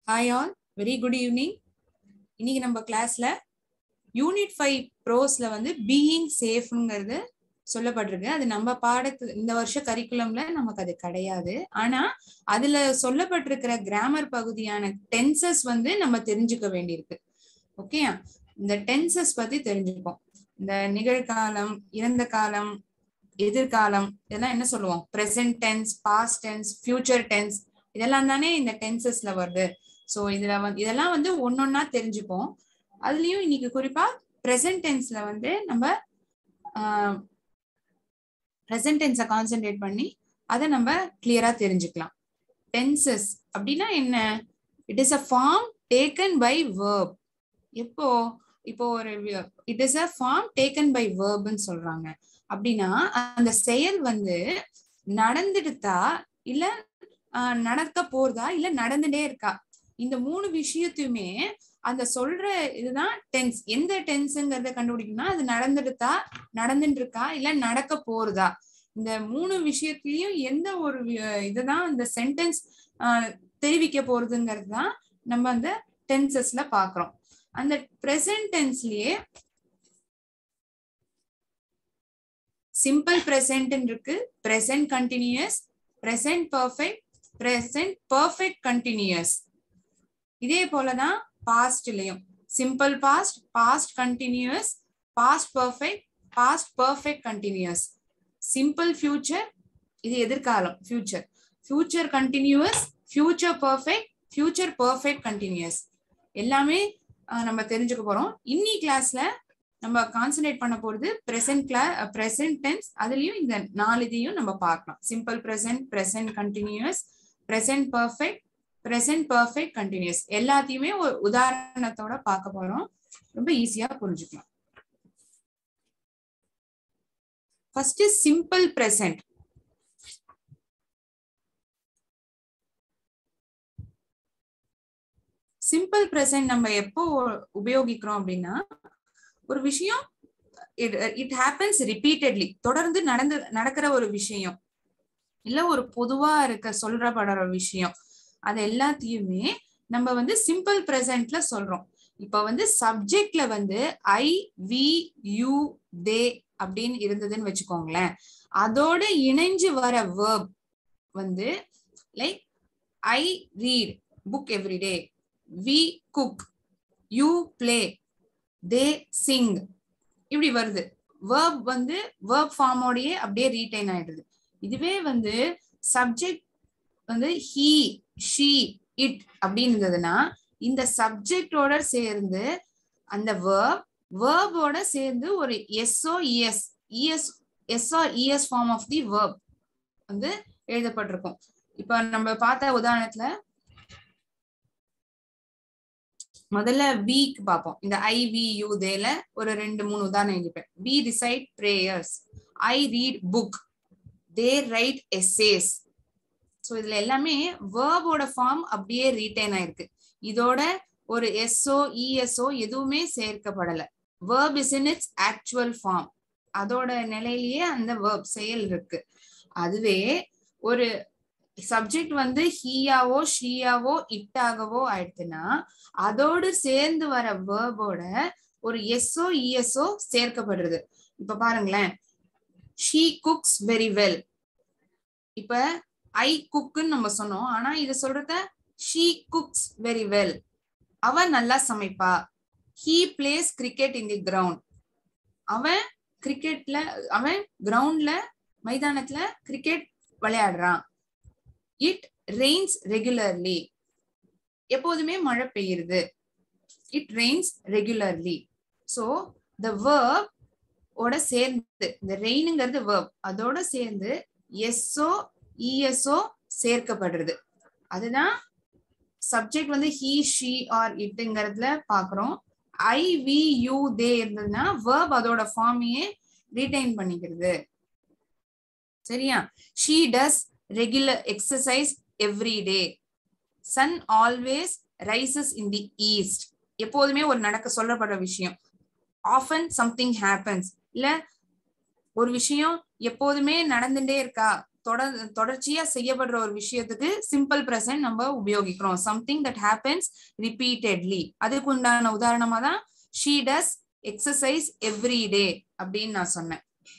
Hi all very good evening இன்னைக்கு நம்ம கிளாஸ்ல யூனிட் ஃபைவ் ப்ரோஸ்ல வந்து பீயிங் சேஃப்ங்கிறது சொல்லப்பட்டிருக்கு அது நம்ம பாடத்து இந்த வருஷ கரிக்குலம்ல நமக்கு அது கிடையாது ஆனா அதுல சொல்லப்பட்டிருக்கிற கிராமர் பகுதியான டென்சஸ் வந்து நம்ம தெரிஞ்சுக்க வேண்டியிருக்கு ஓகே இந்த டென்சஸ் பத்தி தெரிஞ்சுப்போம் இந்த நிகழ்காலம் இறந்த காலம் எதிர்காலம் இதெல்லாம் என்ன சொல்லுவோம் present tense past tense future tense இதெல்லாம் தானே இந்த டென்சஸ்ல வருது ஸோ இதுல வந்து இதெல்லாம் வந்து ஒன்னொன்னா தெரிஞ்சுப்போம் அதுலயும் இன்னைக்கு குறிப்பா ப்ரெசன்ட் டென்ஸ்ல வந்து நம்ம ப்ரெசன்ட் டென்ஸை கான்சென்ட்ரேட் பண்ணி அதை நம்ம கிளியரா தெரிஞ்சுக்கலாம் டென்சஸ் அப்படின்னா என்ன it is a form taken by verb எப்போ இப்போ ஒரு it is a form taken by வேர்ப்னு சொல்றாங்க அப்படின்னா அந்த செயல் வந்து நடந்துடுதா இல்ல நடக்க போறதா இல்ல நடந்துட்டே இருக்கா இந்த மூணு விஷயத்தையுமே அந்த சொல்ற இதுதான் டென்ஸ் எந்த டென்ஸுங்கிறத கண்டுபிடிக்கணும்னா அது நடந்துடுதா நடந்துட்டு இருக்கா இல்ல நடக்க போறதா இந்த மூணு விஷயத்திலயும் எந்த ஒரு இதுதான் இந்த சென்டென்ஸ் தெரிவிக்க போறதுங்கிறது தான் நம்ம அந்த டென்சஸ்ல பாக்குறோம் அந்த பிரசன்ட் டென்ஸ்லயே சிம்பிள் பிரசன்ட் இருக்கு present continuous present perfect present perfect continuous இதே போலதான் பாஸ்ட்லயும் simple past past continuous past perfect past perfect continuous simple future இது எதிர்காலம் future future continuous future perfect future perfect continuous எல்லாமே நம்ம தெரிஞ்சுக்க போறோம் இன்னி கிளாஸ்ல நம்ம கான்சென்ட்ரேட் பண்ண போறது பிரசன்ட் கிளா பிரசன்ட் டென்ஸ் அதுலயும் இந்த நாலு இதையும் நம்ம பார்க்கலாம் simple present present continuous present perfect present perfect continuous எல்லாத்தையுமே ஒரு உதாரணத்தோட பார்க்க போறோம் ரொம்ப ஈஸியா புரிஞ்சுக்கலாம் first simple present simple present நம்ம எப்போ உபயோகிக்கிறோம் அப்படின்னா ஒரு விஷயம் இட் ஹேப்பன்ஸ் ரிப்பீட்டட்லி தொடர்ந்து நடந்து நடக்கிற ஒரு விஷயம் இல்ல ஒரு பொதுவா இருக்க சொல்றப்படுற விஷயம் அது எல்லாத்தையுமே நம்ம வந்து சிம்பிள் பிரசன்ட்ல சொல்றோம் இப்ப வந்து சப்ஜெக்ட்ல வந்து ஐ வி யூ தே அப்படின்னு இருந்ததுன்னு வச்சுக்கோங்களேன் அதோட இணைஞ்சு வர வேர்ப் வந்து like I read book everyday we cook you play they sing இப்படி வருது வேர்ப் வந்து வேர்ப் ஃபார்மோடயே அப்படியே ரீடைன் ஆயிடுது இதுவே வந்து சப்ஜெக்ட் வந்து ஹீ ஷீ இட் அப்படின்னு இருந்ததுன்னா இந்த சப்ஜெக்டோட சேர்ந்து அந்த வேர்ப் வேர்போட சேர்ந்து ஒரு s or es es s or es form of the verb வந்து எழுதப்பட்டிருக்கும் இப்ப நம்ம பார்த்த உதாரணத்துல முதல்ல வீக் பார்ப்போம் இந்த ஐ வி யூ தேல ஒரு ரெண்டு மூணு உதாரணம் எழுதிப்பேன் we recite prayers I read book they write essays so இதுல எல்லாமே வேர்போட ஃபார்ம் அப்படியே ரீட்டைன் ஆயிருக்கு இதோட ஒரு எஸ்ஓ இஎஸ்ஓ எதுவுமே சேர்க்கப்படல verb is in its actual form அதோட நிலையிலேயே அந்த வேர்ப் செயல் இருக்கு அதுவே ஒரு சப்ஜெக்ட் வந்து ஹீயாவோ ஷீயாவோ இட்டாகவோ ஆயிடுச்சுன்னா அதோடு சேர்ந்து வர வேர்போட ஒரு எஸ்ஓ இஎஸ்ஓ சேர்க்கப்படுறது இப்ப பாருங்களேன் ஷீ குக்ஸ் வெரி வெல் இப்ப ஐ குக்குன்னு நம்ம சொன்னோம் ஆனா இது சொல்றத ஷீ குக்ஸ் வெரி வெல் அவன் நல்லா சமைப்பா he plays cricket in the ground அவன் கிரிக்கெட்ல அவன் கிரவுண்ட்ல மைதானத்துல கிரிக்கெட் விளையாடுறான் இட் ரெயின்ஸ் ரெகுலர்லி எப்போதுமே மழை பெய்யுது it rains regularly so the verb ஓட சேர்ந்து இந்த ரெயினுங்கிறது வேர்ப் அதோட சேர்ந்து எஸ்ஓ இஎஸ்ஓ சேர்க்கப்படுறது அதுதான் சப்ஜெக்ட் வந்து ஹீ ஷீ ஆர் இட்டுங்கிறதுல பாக்குறோம் ஐ வி யூ தே இருந்ததுன்னா வேர்ப் அதோட ஃபார்மையே ரீடைன் பண்ணிக்கிறது சரியா she does regular exercise every day sun always rises in the east எப்போதுமே ஒரு நடக்க சொல்லப்படுற விஷயம் ஆஃபன் சம்திங் ஹேப்பன்ஸ் இல்ல ஒரு விஷயம் எப்போதுமே நடந்துட்டே இருக்கா தொடர் தொடர்ச்சியா செய்யப்படுற ஒரு விஷயத்துக்கு சிம்பிள் பிரசன்ட் நம்ம உபயோகிக்கிறோம் சம்திங் தட் ஹேப்பன்ஸ் ரிப்பீட்டட்லி அதுக்கு உண்டான உதாரணமா தான் she does exercise every day அப்படின்னு நான் சொன்னேன்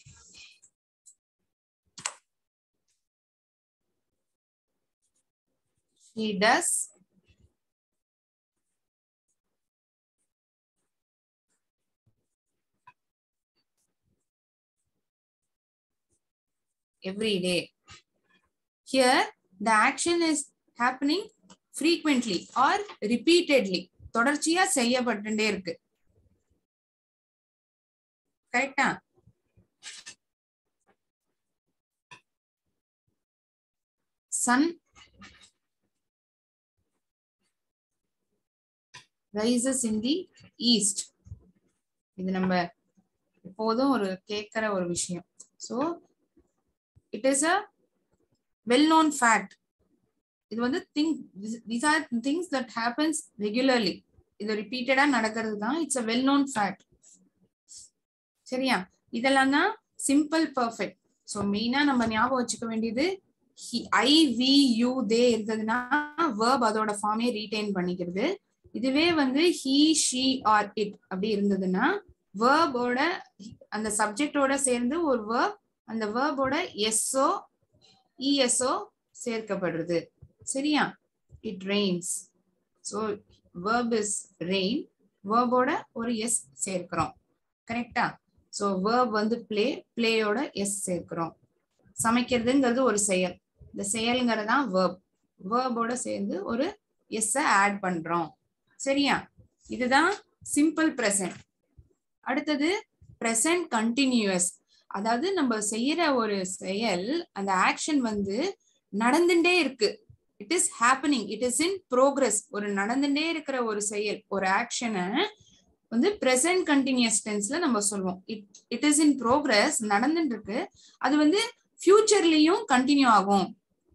she does every day here the action is happening frequently or repeatedly தொடர்ச்சியா செய்யப்பட்டுட்டே இருக்கு கரெக்டா sun rises in the east இது நம்ம எப்போதும் ஒரு கேட்கிற ஒரு விஷயம் so it is a well known fact இது வந்து think these are things that happens regularly இது ரிப்பீட்டடா நடக்கிறது தான் it's a well known fact சரியா இதெல்லாம் தான் சிம்பிள் பர்ஃபெக்ட் ஸோ மெயினா நம்ம ஞாபகம் வச்சுக்க வேண்டியது ஐ வி யூ தே இருந்ததுன்னா வேர்ப் அதோட ஃபார்மே ரீடைன் பண்ணிக்கிறது இதுவே வந்து ஹீ ஷீ ஆர் இட் அப்படி இருந்ததுன்னா வேர்போட அந்த சப்ஜெக்டோட சேர்ந்து ஒரு வேர்ப் அந்த வேர்போட எஸ்ஓ இஎஸ்ஓ சேர்க்கப்படுறது சரியா it rains so verb is rain வேர்போட ஒரு எஸ் சேர்க்கிறோம் கரெக்டா ஸோ வேர்ப் வந்து பிளே பிளேயோட எஸ் சேர்க்கிறோம் சமைக்கிறதுங்கிறது ஒரு செயல் இந்த செயலுங்கிறது தான் வேர்ப் வேர்போட சேர்ந்து ஒரு எஸ் ஆட் பண்றோம் சரியா இதுதான் சிம்பிள் பிரசன்ட் அடுத்தது பிரசன்ட் கண்டினியூஸ் அதாவது நம்ம செய்யற ஒரு செயல் அந்த ஆக்ஷன் வந்து நடந்துட்டே இருக்கு it is happening it is in progress ஒரு நடந்துட்டே இருக்கிற ஒரு செயல் ஒரு ஆக்ஷனை வந்து பிரசன்ட் கண்டினியூஸ் டென்ஸ்ல நம்ம சொல்லுவோம் it it is in progress நடந்துட்டு இருக்கு அது வந்து ஃபியூச்சர்லயும் கண்டினியூ ஆகும்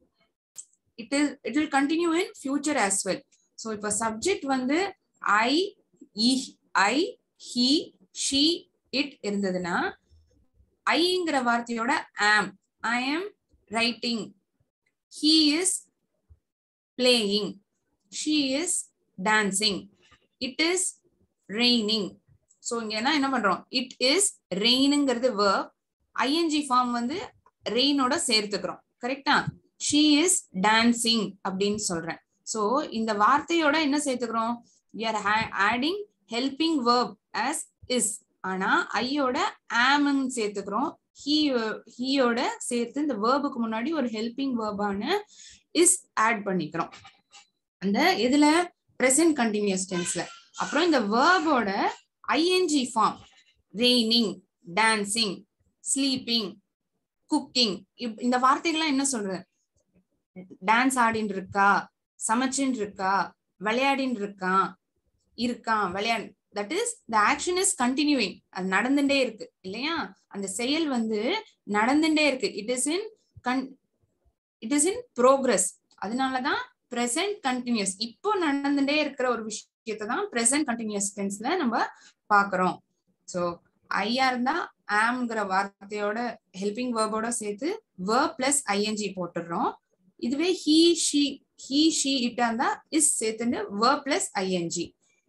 it is it will continue in future as well so இப்போ சப்ஜெக்ட் வந்து ஐ இ ஐ ஹி ஷீ இட் இருந்ததுன்னா ஐங்கிற வார்த்தையோட am I am writing he is playing she is dancing it is raining so இங்க என்ன பண்றோம் இட் இஸ் ரெயினுங்கிறது வேர்ப் ஐஎன்ஜி ஃபார்ம் வந்து ரெயினோட சேர்த்துக்கிறோம் கரெக்டா ஷீ இஸ் டான்சிங் அப்படின்னு சொல்றேன் ஸோ இந்த வார்த்தையோட என்ன சேர்த்துக்கிறோம் we are adding helping verb as is ஆனா ஐயோட ஆம்னு சேர்த்துக்கிறோம் ஹீ ஹீயோட சேர்த்து இந்த வேர்புக்கு முன்னாடி ஒரு ஹெல்பிங் வேர்பான இஸ் ஆட் பண்ணிக்கிறோம் அந்த இதுல பிரசன்ட் கண்டினியூஸ் டென்ஸ்ல அப்புறம் இந்த வேர்போட I N G form raining dancing sleeping cooking இந்த வார்த்தைகள்லாம் என்ன சொல்றது டான்ஸ் ஆடின்னு இருக்கா சமைச்சுன்னு இருக்கா விளையாடின்னு இருக்கான் இருக்கான் விளையாடு that is the action is continuing அது நடந்துட்டே இருக்கு இல்லையா அந்த செயல் வந்து நடந்துட்டே இருக்கு it is in con it is in progress அதனாலதான் பிரசன்ட் கண்டினியூஸ் இப்போ நடந்துட்டே இருக்கிற ஒரு விஷயத்தை தான் பிரசன்ட் கண்டினியூஸ் டென்ஸ்ல நம்ம பாக்குறோம் ஸோ ஐயா இருந்தா ஆம்ங்கிற வார்த்தையோட ஹெல்பிங் வேர்போட சேர்த்து வேர்ப் பிளஸ் ஐஎன்ஜி போட்டுடுறோம் இதுவே ஹீ ஷீ ஹீ ஷீ இட்டா இருந்தா இஸ் சேர்த்துட்டு verb plus I N G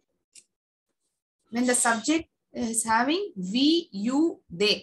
when the subject is having we you they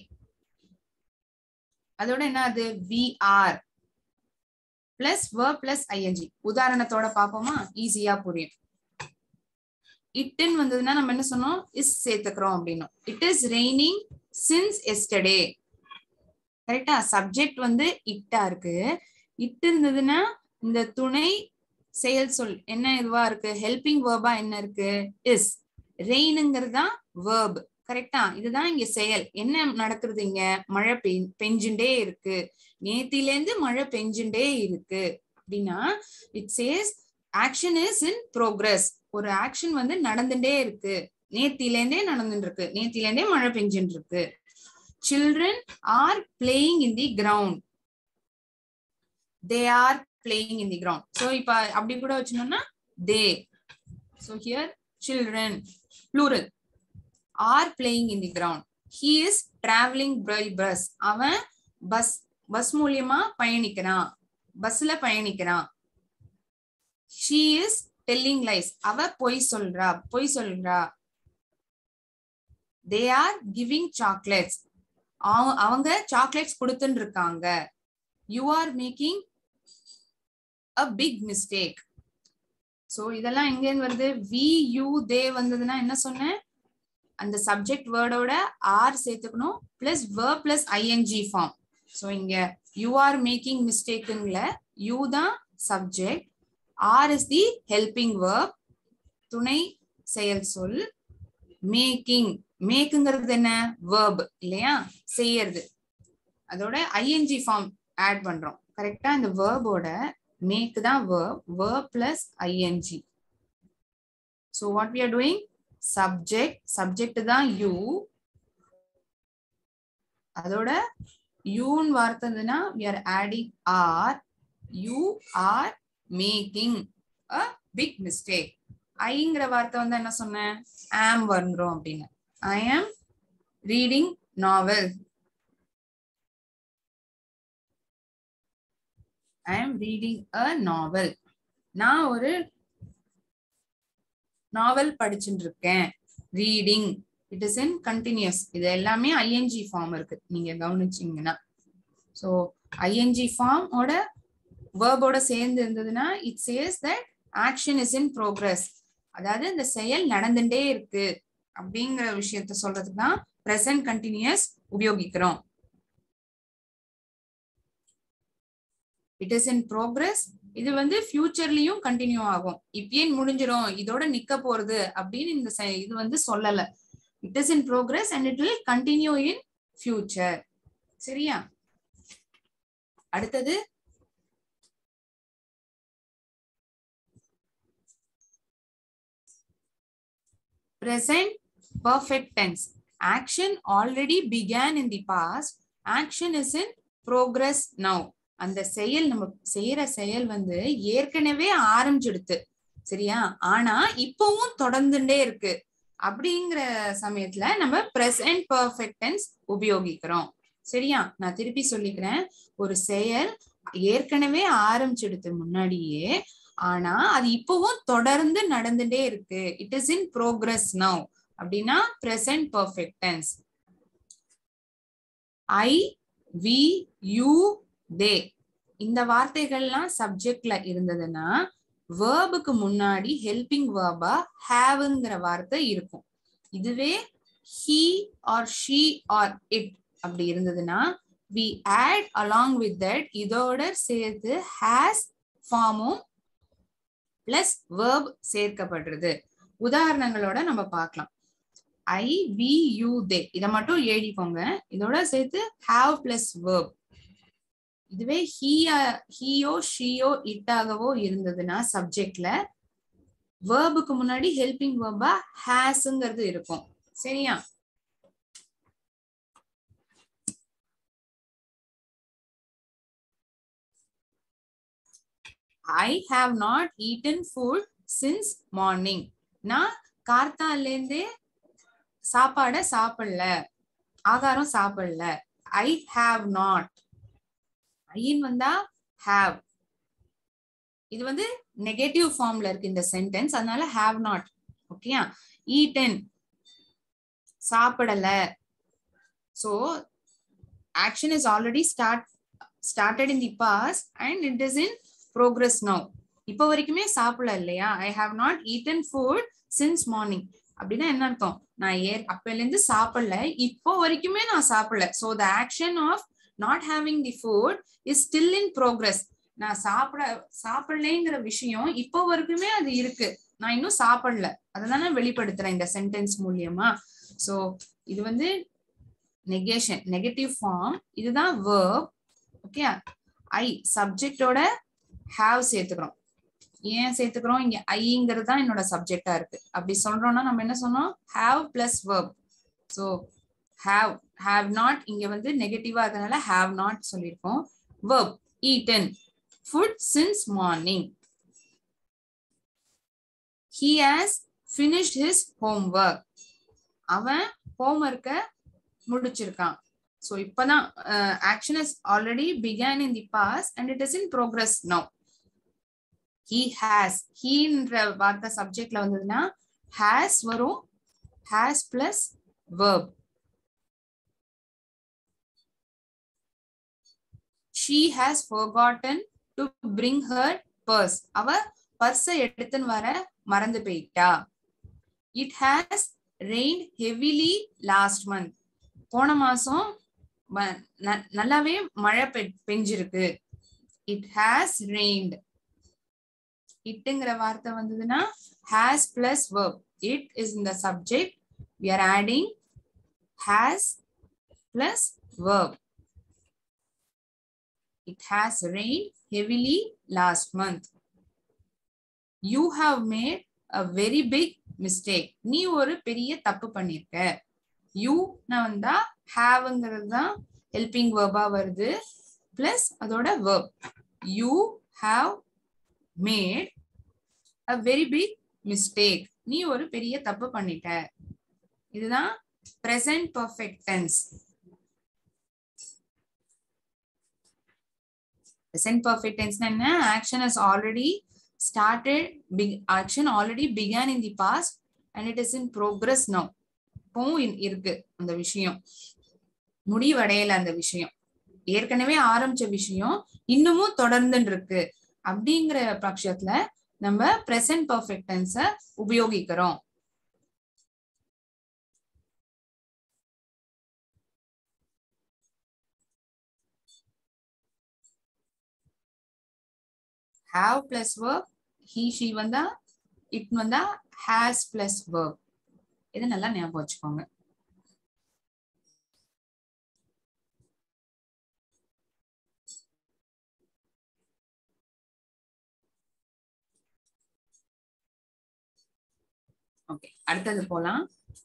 அதோட என்ன அது we are plus verb plus I N G உதாரணத்தோட பாப்போமா ஈஸியா புரியும் இட்டுன்னு வந்ததுன்னா நம்ம என்ன சொன்னோம் இஸ் சேர்த்துக்கிறோம் அப்படின்னும் it is raining since yesterday கரெக்டா சப்ஜெக்ட் வந்து இட்டா இருக்கு இட்டு இருந்ததுன்னா இந்த துணை செயல் சொல் என்ன இதுவா இருக்கு ஹெல்பிங் வேர்பா என்ன இருக்கு இஸ் ரெயினுங்கிறது தான் வேர்ப் கரெக்டா இதுதான் இங்க செயல் என்ன நடக்குது இங்க மழை பெய் பெஞ்சுட்டே இருக்கு நேத்திலேருந்து மழை பெஞ்சுட்டே இருக்கு அப்படின்னா it says action is in progress ஒரு ஆக்ஷன் வந்து நடந்துட்டே இருக்கு நேத்திலேருந்தே நடந்துட்டு இருக்கு நேத்திலேருந்தே மழை பெஞ்சுட்டு இருக்கு children are playing in the ground they are playing in the ground so இப்ப அப்படி கூட வச்சுனோம்னா they so here children plural are playing in the ground he is traveling by bus அவன் பஸ் பஸ் மூலியமா பயணிக்கிறான் பஸ்ல பயணிக்கிறான் ஷீ இஸ் டெல்லிங் லைஸ் அவ பொய் சொல்றா பொய் சொல்றா தே ஆர் கிவிங் சாக்லேட்ஸ் அவங்க சாக்லேட்ஸ் கொடுத்துட்டு இருக்காங்க you are making a big mistake so இதெல்லாம் எங்கேருந்து வருது வி யூ தே வந்ததுன்னா என்ன சொன்னேன் அந்த சப்ஜெக்ட் வேர்டோட ஆர் சேர்த்துக்கணும் plus verb plus I N G form so இங்க யூ ஆர் மேக்கிங் மிஸ்டேக்குங்கள யூ தான் subject are is the helping verb துணை செயல் சொல் மேக்கிங் மேக்குங்கிறது என்ன வேர்ப் இல்லையா செய்யறது அதோட ஐஎன்ஜி ஃபார்ம் ஆட் பண்றோம் கரெக்டா இந்த வேர்போட மேக் தான் verb verb plus I N G so what we are doing subject subject தான் யூ அதோட யூன்னு வார்த்தைன்னா we are adding are you are making a big mistake ஐங்கிற வார்த்தை வந்து என்ன சொன்னேன் ஆம் வந்துரும் அப்படின்னு ஐ ஆம் ரீடிங் நாவல் ஐ ஆம் ரீடிங் அ நாவல் நான் ஒரு நாவல் படிச்சுட்டு இருக்கேன் reading it is in continuous இது எல்லாமே ஐஎன்ஜி ஃபார்ம் இருக்கு நீங்க கவனிச்சீங்கன்னா ஸோ ஐஎன்ஜி ஃபார்ம் ஓட வேர்போட சேர்ந்து இருந்ததுன்னா it says that action is in progress அதாவது இந்த செயல் நடந்துட்டே இருக்கு அப்படிங்கிற விஷயத்த சொல்றதுக்கு தான் ப்ரெசன்ட் கண்டினியூஸ் உபயோகிக்கிறோம் இட் இஸ் இன் ப்ரோக்ரஸ் இது வந்து ஃபியூச்சர்லயும் கண்டினியூ ஆகும் இப்பயே முடிஞ்சிரும் இதோட நிக்க போறது அப்படின்னு இந்த இது வந்து சொல்லல it is in progress and it will continue in future சரியா அடுத்தது present perfect tense action already began in the past action is in progress now அந்த செயல் நம்ம செய்யற செயல் வந்து ஏற்கனவே ஆரம்பிச்சிடுத்து சரியா ஆனா இப்பவும் தொடர்ந்துட்டே இருக்கு அப்படிங்கிற சமயத்துல நம்ம பிரசன்ட் பர்ஃபெக்ட் டென்ஸ் உபயோகிக்கிறோம் சரியா நான் திருப்பி சொல்லிக்கிறேன் ஒரு செயல் ஏற்கனவே ஆரம்பிச்சிடுத்து முன்னாடியே ஆனா அது இப்பவும் தொடர்ந்து நடந்துட்டே இருக்கு it is in progress now அப்படின்னா present perfect tense I we you they இந்த வார்த்தைகள்லாம் சப்ஜெக்ட்ல இருந்ததுன்னா வேர்புக்கு முன்னாடி ஹெல்பிங் வேர்பா ஹேவுங்கிற வார்த்தை இருக்கும் இதுவே he are she are it அப்படி இருந்ததுன்னா we add along with that இதோட சேர்த்து ஹேஸ் ஃபார்மும் பிளஸ் வேர்ப் சேர்க்கப்படுறது உதாரணங்களோட நம்ம பார்க்கலாம் ஐ வி யூ தே இதை மட்டும் எழுதிக்கோங்க இதோட சேர்த்து ஹாவ் பிளஸ் வேர்ப் இதுவே ஹீயா ஹீயோ ஷீயோ இட்டாகவோ இருந்ததுன்னா சப்ஜெக்ட்ல வேர்புக்கு முன்னாடி ஹெல்பிங் வேர்பா ஹேஸ்ங்கிறது இருக்கும் சரியா I have not eaten food since morning நான் கார்த்தாலேருந்தே சாப்பாட சாப்பிடல ஆகாரம் சாப்பிடல ஐ ஹாவ் நாட் ஐன் வந்தா ஹாவ் இது வந்து நெகட்டிவ் ஃபார்ம்ல இருக்கு இந்த சென்டென்ஸ் அதனால ஹாவ் நாட் ஓகேயா ஈட்டன் சாப்பிடல so action is already start started in the past and it is in progress now இப்போ வரைக்குமே சாப்பிடல இல்லையா I have not eaten food since morning அப்படின்னா என்ன அர்த்தம் நான் ஏ அப்பல இருந்து சாப்பிடல இப்போ வரைக்குமே நான் சாப்பிடல so the action of not having the food is still in progress நான் சாப்பிட சாப்பிடலைங்கிற விஷயம் இப்போ வரைக்குமே அது இருக்கு நான் இன்னும் சாப்பிடல அதனால வெளிப்படுத்துறேன் இந்த சென்டென்ஸ் மூலியமா ஸோ இது வந்து நெகேஷன் நெகட்டிவ் ஃபார்ம் இதுதான் வேர்ப் ஓகே ஐ சப்ஜெக்டோட ஹாவ் சேர்த்துக்கிறோம் ஏன் சேர்த்துக்கிறோம் இங்க ஐங்கிறது தான் என்னோட சப்ஜெக்டா இருக்கு அப்படி சொல்றோம்னா நம்ம என்ன சொன்னோம் have plus verb so have have not இங்க வந்து நெகட்டிவா அதனால ஹாவ் நாட் சொல்லியிருக்கோம் verb eaten food since morning he has finished his home work அவன் ஹோம் ஒர்க்கை முடிச்சிருக்கான் ஸோ இப்பதான் action is already began in the past and it is in progress now he has ஹீன்ற வார்த்தை சப்ஜெக்ட்ல வந்ததுன்னா ஹேஸ் வரும் has plus verb she has forgotten to bring her purse அவ பர்ஸை எடுத்துன்னு வர மறந்து போயிட்டா it has rain heavily last month போன மாசம் நல்லாவே மழை பெஞ்சிருக்கு இட் ஹேஸ் ரெயின்ட் இட்டுங்கிற வார்த்தை வந்ததுன்னா has plus verb it is in the subject we are adding has plus verb it has rained heavily last month you have made a very big mistake நீ ஒரு பெரிய தப்பு பண்ணிருக்க யூ நான் வந்தா ஹாவ்ங்கிறது தான் ஹெல்பிங் வேர்பா வருது பிளஸ் அதோட verb you have made a very big mistake நீ ஒரு பெரிய தப்பு பண்ணிட்ட இதுதான் present perfect tense present perfect tense என்ன action has already started big action already began in the past and it is in progress now இப்பவும் இருக்கு அந்த விஷயம் முடிவடையல அந்த விஷயம் ஏற்கனவே ஆரம்பிச்ச விஷயம் இன்னமும் தொடர்ந்து இருக்கு அப்படிங்கிற பட்சத்துல நம்ம பிரசன்ட் பர்ஃபெக்ட் டென்ஸ உபயோகிக்கிறோம் have plus verb he she வந்தா it வந்தா has plus verb இது நல்லா ஞாபகம் வச்சுக்கோங்க ஓகே அடுத்தது போலாம்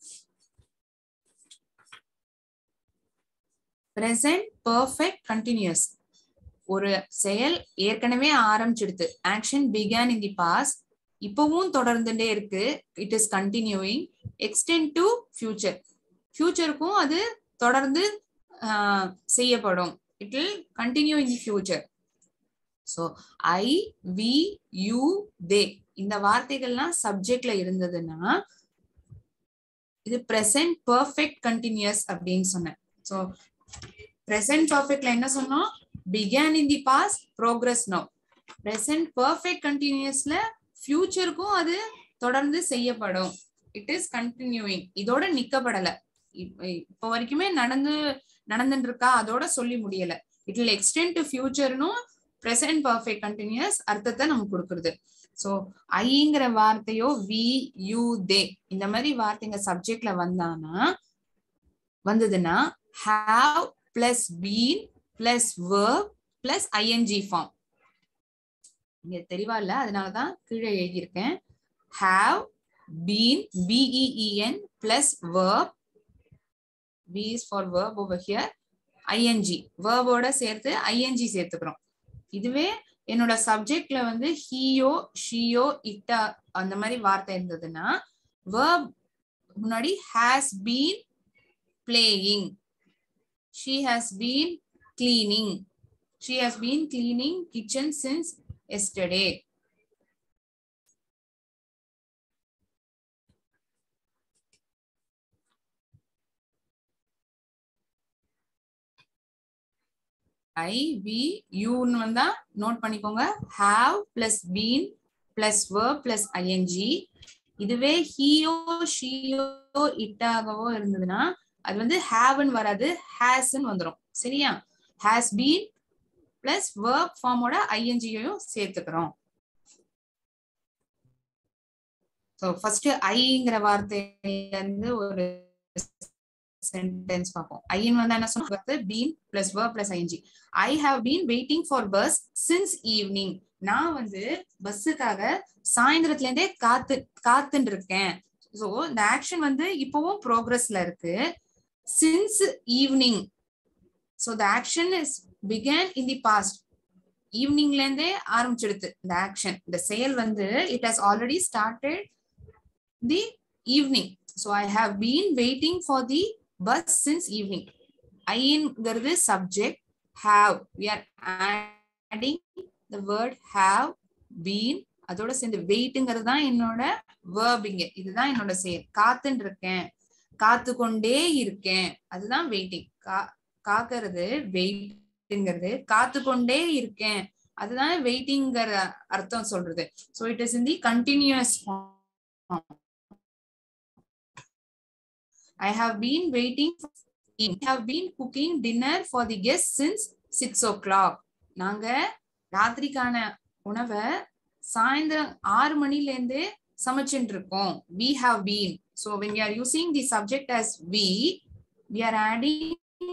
present perfect continuous ஒரு செயல் ஏற்கனவே ஆரம்பிச்சிடுது action began in the past இப்பவும் தொடர்ந்துட்டே இருக்கு it is continuing extend to future ஃபியூச்சருக்கும் அது தொடர்ந்து செய்யப்படும் it will continue in the future so I we you they இந்த வார்த்தைகள்லாம் சப்ஜெக்ட்ல இருந்ததுன்னா இது பிரசன்ட் பர்ஃபெக்ட் கண்டினியூஸ் அப்படின்னு சொன்னேன் ஸோ பிரசன்ட் பர்ஃபெக்ட்ல என்ன சொன்னோம் began in the past progress no present perfect கண்டினியூஸ்ல ஃபியூச்சருக்கும் அது தொடர்ந்து செய்யப்படும் இட் இஸ் கண்டினியூவிங் இதோட நிக்கப்படல இப்போ வரைக்குமே நடந்து நடந்துட்டு இருக்கா அதோட சொல்லி முடியல இட் வில் எக்ஸ்டென்ட் டு ஃபியூச்சர்னும் பிரசன்ட் பர்ஃபெக்ட் கண்டினியூஸ் அர்த்தத்தை நமக்கு கொடுக்குறது ஸோ ஐங்கிற வார்த்தையோ வி யூ தே இந்த மாதிரி வார்த்தைங்க சப்ஜெக்ட்ல வந்தானா வந்ததுன்னா have plus been plus verb plus I N G form இங்க தெளிவா இல்ல அதனாலதான் கீழே எழுதியிருக்கேன் have been B E E N plus verb B is for verb over here I N G வேர்போட சேர்த்து ஐஎன்ஜி சேர்த்துக்கிறோம் இதுவே என்னோட சப்ஜெக்ட்ல வந்து ஹீயோ ஷியோ இட்டா அந்த மாதிரி வார்த்தை இருந்ததுன்னா வேர்ப் முன்னாடி has been playing she has been cleaning. She has been cleaning kitchen since yesterday. I we யூன்னு வந்தா நோட் பண்ணிக்கோங்க have plus been plus verb plus I N G இதுவே ஹீயோ ஷீயோ இட்டாகவோ இருந்ததுன்னா அது வந்து ஹாவ்னு வராது ஹேஸ்ன்னு வந்துடும் சரியா ஹேஸ் பீன் பிளஸ் வேர்ப் ஃபார்மோட ஐஎன்ஜியையும் சேர்த்துக்கிறோம் ஸோ ஃபர்ஸ்ட் ஐங்கிற வார்த்தையில இருந்து ஒரு சென்டென்ஸ் பார்ப்போம் ஐன்னு வந்து என்ன சொன்ன been plus verb plus I N G I have been waiting for bus since evening நான் வந்து பஸ்ஸுக்காக சாயந்தரத்துல இருந்தே காத்து காத்துட்டு இருக்கேன் ஸோ இந்த ஆக்ஷன் வந்து இப்பவும் ப்ரோக்ரஸ்ல இருக்கு since evening so the action is began in the past ஈவினிங்ல இருந்தே ஆரம்பிச்சிடுது இந்த ஆக்ஷன் இந்த செயல் வந்து it has already started the evening so I have been waiting for the bus since evening ஐங்கிறது subject have we are adding the word have been அதோட சேர்ந்து வெயிட்ங்கிறது தான் என்னோட வேர்ப் இங்க இதுதான் என்னோட செயல் காத்துன்னு இருக்கேன் காத்து கொண்டே இருக்கேன் அதுதான் வெயிட்டிங் கா காக்கிறது வெயிட்ங்கிறது காத்து கொண்டே இருக்கேன் அதுதான் வெயிட்டிங்கிற அர்த்தம் சொல்றது so it is in the continuous I have been waiting have been cooking dinner for the guest since six o'clock நாங்க ராத்திரிக்கான உணவை சாயந்தரம் ஆறு மணில இருந்து சமைச்சுட்டு இருக்கோம் we have been so when you are using the subject as we we are adding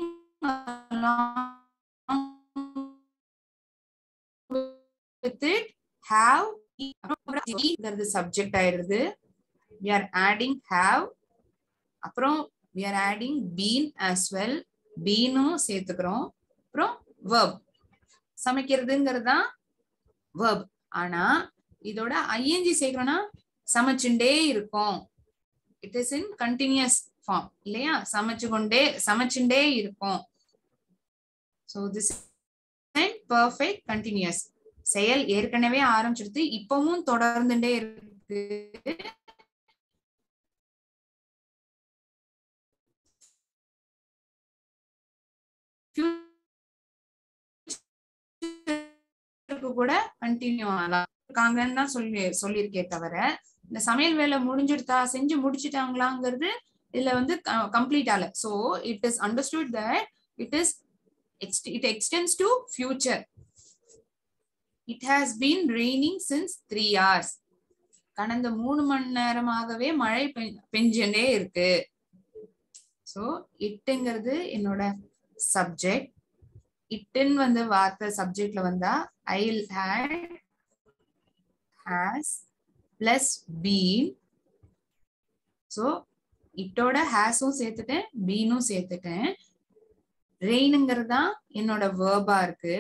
with it have ங்கிறது சப்ஜெக்ட் ஆயிடுது வி ஆர் ஆடிங் ஹாவ் அப்புறம் we are adding been as well பீனும் சேர்த்துக்கிறோம் அப்புறம் வேர்ப் சமைக்கிறதுங்கிறது தான் வேர்ப் ஆனா இதோட ING சேர்க்கிறோம்னா சமைச்சுண்டே இருக்கும் it is in continuous form இல்லையா சமைச்சு கொண்டே சமைச்சுண்டே இருக்கும் ஸோ திஸ் பர்ஃபெக்ட் கண்டினியூஸ் செயல் ஏற்கனவே ஆரம்பிச்சிருது இப்பவும் தொடர்ந்துட்டே இருக்கு கூட கண்டினியூ ஆகலாம் இருக்காங்கன்னு தான் சொல்லி சொல்லியிருக்கே தவிர இந்த சமையல் வேலை முடிஞ்சிருத்தா செஞ்சு முடிச்சிட்டாங்களாங்கிறது இதுல வந்து கம்ப்ளீட் ஆகல so it is understood that it is it extends to future it has been raining since three hours கடந்த மூணு மணி நேரமாகவே மழை பெஞ்சுட்டே இருக்கு ஸோ இட்டுங்கிறது என்னோட சப்ஜெக்ட் இட்டுன்னு வந்து வார்த்தை சப்ஜெக்ட்ல வந்தா I had has plus been so இட்டோட ஹேஸும் சேர்த்துட்டேன் பீனும் சேர்த்துட்டேன் ரெயினுங்கிறது தான் என்னோட வேர்பா இருக்கு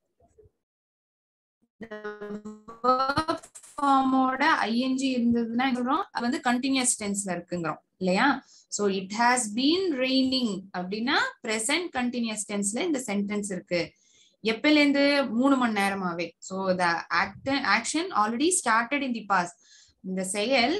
ஃபார்மோட ஐஎன்ஜி இருந்ததுன்னா சொல்றோம் அது வந்து கண்டினியூஸ் டென்ஸ்ல இருக்குங்கிறோம் இல்லையா so it has been raining அப்படின்னா பிரசன்ட் கண்டினியூஸ் டென்ஸ்ல இந்த சென்டென்ஸ் இருக்கு எப்பல இருந்து மூணு மணி நேரமாவே so the action already started in the past இந்த செயல்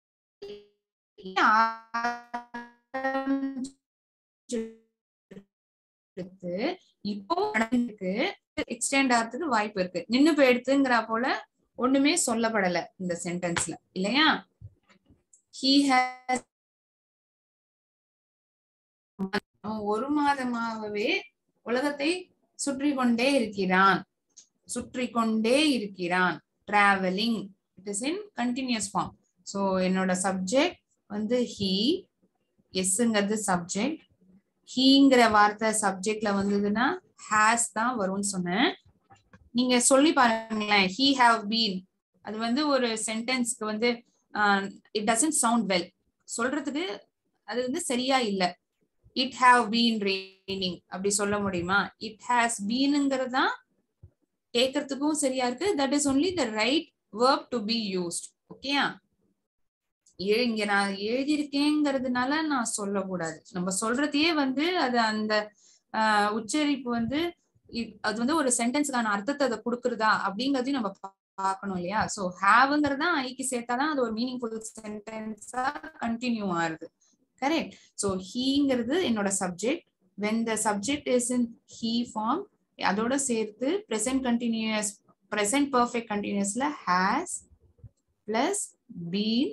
இப்போ நடந்துருக்கு எக்ஸ்டெண்ட் ஆகிறதுக்கு வாய்ப்பு இருக்கு நின்னு போயிடுத்துங்கிற போல ஒண்ணுமே சொல்லப்படல இந்த சென்டென்ஸ்ல இல்லையா ஹீ ஹேஸ் ஒரு மாதமாகவே உலகத்தை சுற்றி கொண்டே இருக்கிறான் சுற்றி கொண்டே இருக்கிறான் travelling it is in continuous form so என்னோட சப்ஜெக்ட் வந்து ஹீ எஸ்ங்கிறது சப்ஜெக்ட் ஹீங்கிற வார்த்தை சப்ஜெக்ட்ல வந்ததுன்னா ஹேஸ் தான் வரும்னு சொன்னேன் நீங்க சொல்லி பாருங்களேன் ஹீ ஹாவ் பீன் அது வந்து ஒரு சென்டென்ஸ்க்கு வந்து இட் டசன்ட் சவுண்ட் வெல் சொல்றதுக்கு அது வந்து சரியா இல்ல இட் ஹாவ் பீன் ரெய்னிங் அப்படி சொல்ல முடியுமா இட் ஹாஸ் பீனுங்கிறது தான் கேட்கறதுக்கும் சரியா இருக்கு that is only the right verb to be used ஓகேயா இங்க நான் எழுதியிருக்கேங்கிறதுனால நான் சொல்லக்கூடாது நம்ம சொல்றதையே வந்து அது அந்த உச்சரிப்பு வந்து அது வந்து ஒரு சென்டென்ஸ்க்கான அர்த்தத்தை அதை கொடுக்குறதா அப்படிங்கறதையும் நம்ம பார்க்கணும் இல்லையா சோ ஹாவ்ங்கிறதா ஐக்கு சேர்த்தாதான் அது ஒரு மீனிங்ஃபுல் சென்டென்ஸா கண்டினியூ ஆகுது கரெக்ட் சோ ஹீங்கிறது என்னோட subject when the subject is in he form அதோட சேர்த்து ப்ரெசன்ட் கண்டினியூஸ் ப்ரெசன்ட் பர்ஃபெக்ட் கண்டினியூஸ்ல ஹேஸ் பிளஸ் பீன்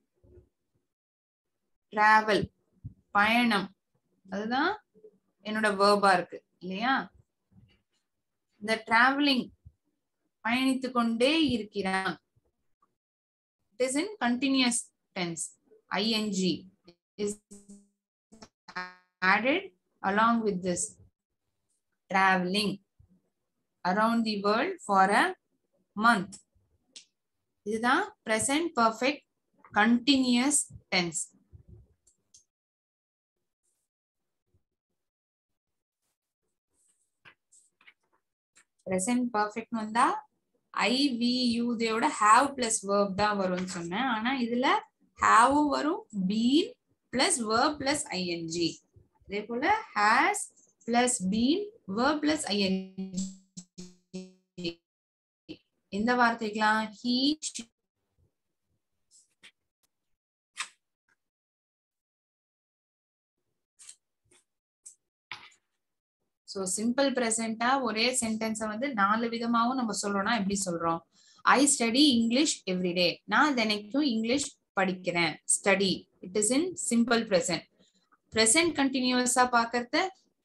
டிராவல் பயணம் அதுதான் என்னோட வேர்பா இருக்கு இல்லையா இந்த டிராவலிங் பயணித்து கொண்டே இருக்கிறான் it is in continuous tense ING is added along with this traveling around the world for a month இதுதான் present perfect continuous tense present perfect வந்தா ஐ வி யூ இதோட ஹாவ் பிளஸ் வேர்ப் தான் வரும்னு சொன்னேன் ஆனா இதுல ஹாவும் வரும் been plus verb plus ING அதே போல has plus been verb plus IN எந்த வார்த்தைக்கெல்லாம் he she, ஸோ சிம்பிள் ப்ரெசென்ட்டா ஒரே சென்டென்ஸை வந்து நாலு விதமாவும் நம்ம சொல்றோம்னா எப்படி சொல்றோம் ஐ ஸ்டடி இங்கிலீஷ் எவ்ரிடே நான் தினைக்கும் இங்கிலீஷ் படிக்கிறேன் study it is in simple present present கண்டினியூஸா பாக்குறத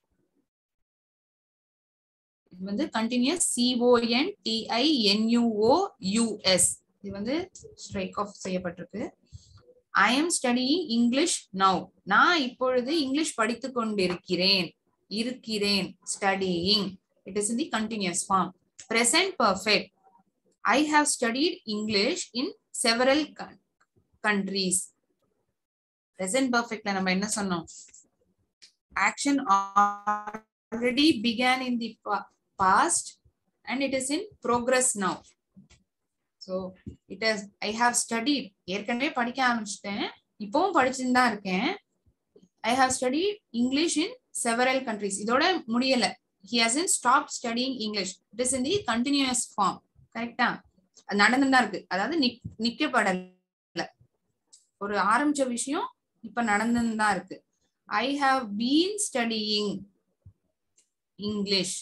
இது வந்து continuous C O N T I N U O U S இது வந்து ஸ்ட்ரைக் ஆஃப் செய்யப்பட்டிருக்கு I am studying English now நான் இப்பொழுது இங்கிலீஷ் படித்து கொண்டிருக்கிறேன் இருக்கிறேன் studying it is in the continuous form present perfect i have studied english in several coun- countries present perfectல நம்ம என்ன சொன்னோம் action already began in the pa- past and it is in progress now so it has i have studied ஏற்கனவே படிக்க ஆரம்பிச்சிட்டேன் இப்பவும் படிச்சுட்டு தான் இருக்கேன் I have study English in several countries இதோட முடியல he hasn't stop studying English it is in the continuous form கரெக்டா அது நடந்து தான் இருக்கு அதாவது நிக் நிக்கப்படல ஒரு ஆரம்பிச்ச விஷயம் இப்ப நடந்துன்னு தான் இருக்கு I have been studying English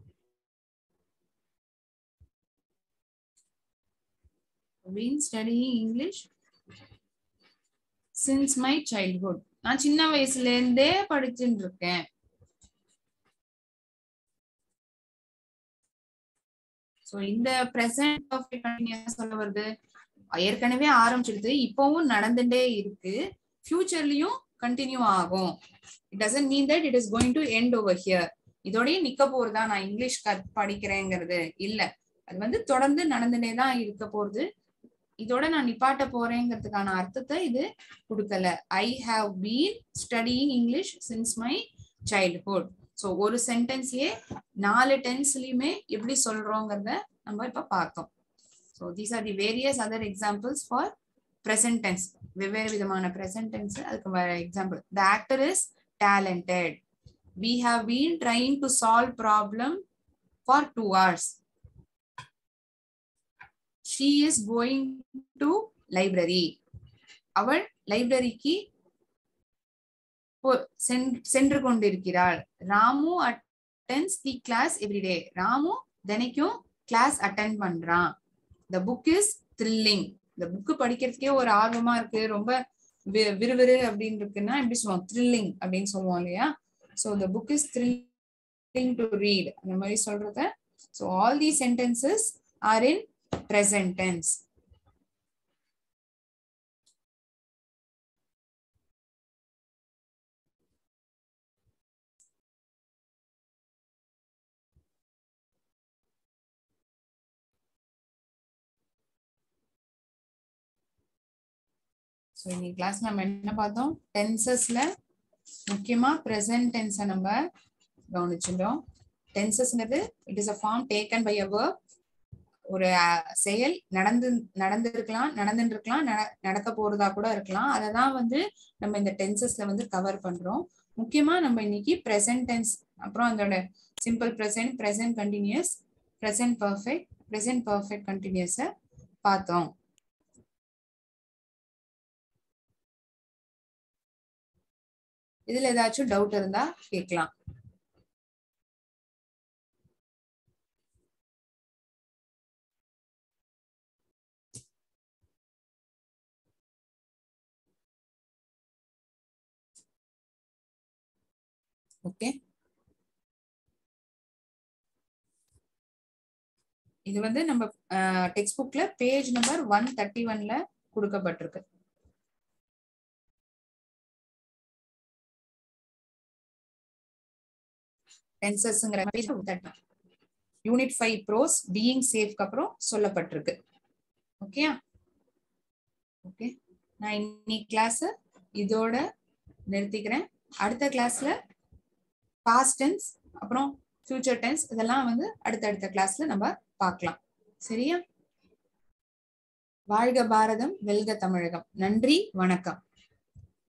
been studying English since my childhood. நான் சின்ன வயசுல இருந்தே படிச்சுட்டு இருக்கேன் சோ இந்த பிரசன்ட் பர்ஃபெக்ட் கண்டினியூஸ் சொல்ல வருது ஏற்கனவே ஆரம்பிச்சிடுது இப்பவும் நடந்துட்டே இருக்கு ஃபியூச்சர்லயும் கண்டினியூ ஆகும் it doesn't mean that it is going to end over here இதோடய நிக்க போறதா நான் இங்கிலீஷ் கத் படிக்கிறேங்கிறது இல்ல அது வந்து தொடர்ந்து நடந்துட்டே தான் இருக்க போறது இதோட நான் நிப்பாட்ட போறேங்கிறதுக்கான அர்த்தத்தை இது கொடுக்கல I have been studying English since my childhood so ஒரு சென்டென்ஸ்லயே நாலு டென்ஸ்லயுமே எப்படி சொல்றோங்கிறத நம்ம இப்ப பார்த்தோம் so these are the various other examples for present tense வெவ்வேறு விதமான ப்ரெசன்ட் டென்ஸ் அதுக்கு example the actor is talented we have been trying to solve problem for two hours she is going to library அவள் லைப்ரரிக்கு சென்று கொண்டிருக்கிறாள் Ramu attends the class everyday Ramu தினைக்கும் class attend பண்றான் the book is thrilling இந்த book படிக்கிறதுக்கே ஒரு ஆர்வமா இருக்கு ரொம்ப விறுவிறு அப்படின்னு இருக்குன்னா எப்படி சொல்லுவோம் த்ரில்லிங் அப்படின்னு சொல்லுவோம் இல்லையா so the book is thrilling to read அந்த மாதிரி சொல்றத so all the sentences are in present tense. So இன்னைக்கு கிளாஸ் நம்ம என்ன பார்த்தோம் டென்சஸ்ல முக்கியமா ப்ரெசன்ட் டென்ஸை நம்ம கவனிச்சிட்டோம் டென்சஸ்ங்கிறது it is a form taken by a verb ஒரு செயல் நடந்து நடந்திருக்கலாம் நடந்துட்டு இருக்கலாம் நடக்க போறதா கூட இருக்கலாம் அதை தான் வந்து நம்ம இந்த டென்சஸ்ல வந்து கவர் பண்றோம் முக்கியமா நம்ம இன்னைக்கு ப்ரெசன்ட் டென்ஸ் அப்புறம் அதோட simple present present continuous present perfect present perfect continuous பார்த்தோம் இதுல ஏதாச்சும் டவுட் இருந்தா கேட்கலாம் ஓகே இது வந்து நம்ம டெக்ஸ்ட் புக்ல பேஜ் நம்பர் ஒன் தேர்ட்டி ஒன்ல கொடுக்கப்பட்டிருக்கு டென்சஸ்ங்கிற யூனிட் ஃபைவ் ப்ரோஸ் பீயிங் சேஃப்க்கு அப்புறம் சொல்லப்பட்டிருக்கு ஓகே ஓகே நான் இன்னைக்கு கிளாஸ் இதோட நிறுத்திக்கிறேன் அடுத்த கிளாஸ்ல பாஸ்ட் டென்ஸ் அப்புறம் ஃபியூச்சர் டென்ஸ் இதெல்லாம் வந்து அடுத்தடுத்த கிளாஸ்ல நம்ம பார்க்கலாம் சரியா வாழ்க பாரதம் வெல்க தமிழகம் நன்றி வணக்கம்